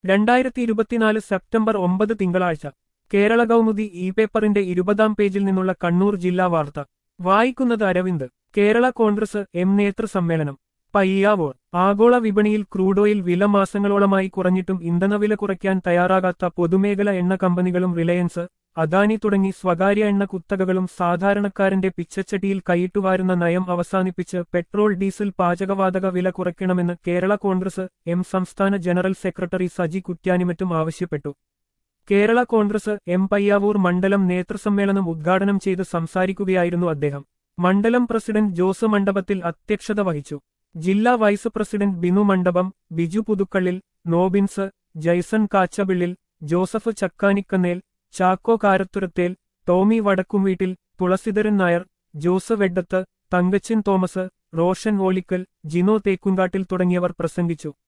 രണ്ടായിരത്തി ഇരുപത്തിനാല് സെപ്റ്റംബർ ഒമ്പത് തിങ്കളാഴ്ച കേരള കൗമുദി ഇ പേപ്പറിന്റെ ഇരുപതാം പേജിൽ നിന്നുള്ള കണ്ണൂർ ജില്ലാ വാർത്ത വായിക്കുന്നത് അരവിന്ദ് കേരള കോൺഗ്രസ് എം നേതൃസമ്മേളനം പയ്യാവൂർ ആഗോള വിപണിയിൽ ക്രൂഡ് ഓയിൽ വില മാസങ്ങളോളമായി കുറഞ്ഞിട്ടും ഇന്ധനവില കുറയ്ക്കാൻ തയ്യാറാകാത്ത പൊതുമേഖല എണ്ണ കമ്പനികളും റിലയൻസ് അദാനി തുടങ്ങി സ്വകാര്യ എണ്ണ കുത്തകകളും സാധാരണക്കാരന്റെ പിച്ചച്ചട്ടിയിൽ കൈയിട്ടുവാരുന്ന നയം അവസാനിപ്പിച്ച് പെട്രോൾ ഡീസൽ പാചകവാതക വില കുറയ്ക്കണമെന്ന് കേരള കോൺഗ്രസ് എം സംസ്ഥാന ജനറൽ സെക്രട്ടറി സജി കുറ്റ്യാനിമറ്റും ആവശ്യപ്പെട്ടു കേരള കോൺഗ്രസ് എം പയ്യാവൂർ മണ്ഡലം നേതൃസമ്മേളനം ഉദ്ഘാടനം ചെയ്ത് സംസാരിക്കുകയായിരുന്നു അദ്ദേഹം മണ്ഡലം പ്രസിഡന്റ് ജോസ് മണ്ഡപത്തിൽ അധ്യക്ഷത വഹിച്ചു ജില്ലാ വൈസ് പ്രസിഡന്റ് ബിനു മണ്ഡപം ബിജു പുതുക്കള്ളിൽ നോബിൻസ് ജയ്സൺ കാച്ചബിള്ളിൽ ജോസഫ് ചക്കാനിക്കന്നേൽ ചാക്കോ കാരത്തുരത്തേൽ ടോമി വടക്കുംവീട്ടിൽ തുളസിധരൻ നായർ ജോസ് വെഡ്ഡത്ത് തങ്കച്ചൻ തോമസ് റോഷൻ ഓളിക്കൽ ജിനോ തേക്കുംകാട്ടിൽ തുടങ്ങിയവർ പ്രസംഗിച്ചു